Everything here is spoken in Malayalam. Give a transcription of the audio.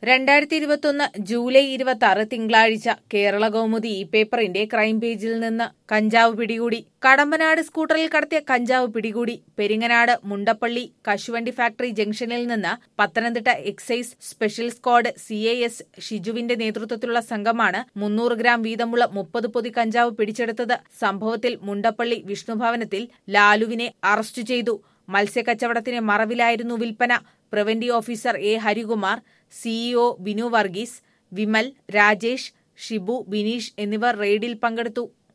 രണ്ടായിരത്തി ഇരുപത്തൊന്ന് ജൂലൈ ഇരുപത്തി ആറ് തിങ്കളാഴ്ച കേരള കൗമുദി ഈ പേപ്പറിന്റെ ക്രൈം പേജിൽ നിന്ന് കഞ്ചാവ് പിടികൂടി കടമ്പനാട് സ്കൂട്ടറിൽ കടത്തിയ കഞ്ചാവ് പിടികൂടി പെരിങ്ങനാട് മുണ്ടപ്പള്ളി കശുവണ്ടി ഫാക്ടറി ജംഗ്ഷനിൽ നിന്ന് Pathanamthitta excise special squad C A S ഷിജുവിന്റെ നേതൃത്വത്തിലുള്ള സംഘമാണ് മുന്നൂറ് ഗ്രാം വീതമുള്ള മുപ്പത് പൊതി കഞ്ചാവ് പിടിച്ചെടുത്തത് സംഭവത്തിൽ മുണ്ടപ്പള്ളി വിഷ്ണുഭവനത്തിൽ ലാലുവിനെ അറസ്റ്റ് ചെയ്തു മത്സ്യക്കച്ചവടത്തിന് മറവിലായിരുന്നു വിൽപ്പന preventive officer A Harikumar CEO Binu Varghese Vimal Rajesh Shibu Bineesh എന്നിവർ റെയ്ഡിൽ പങ്കെടുത്തു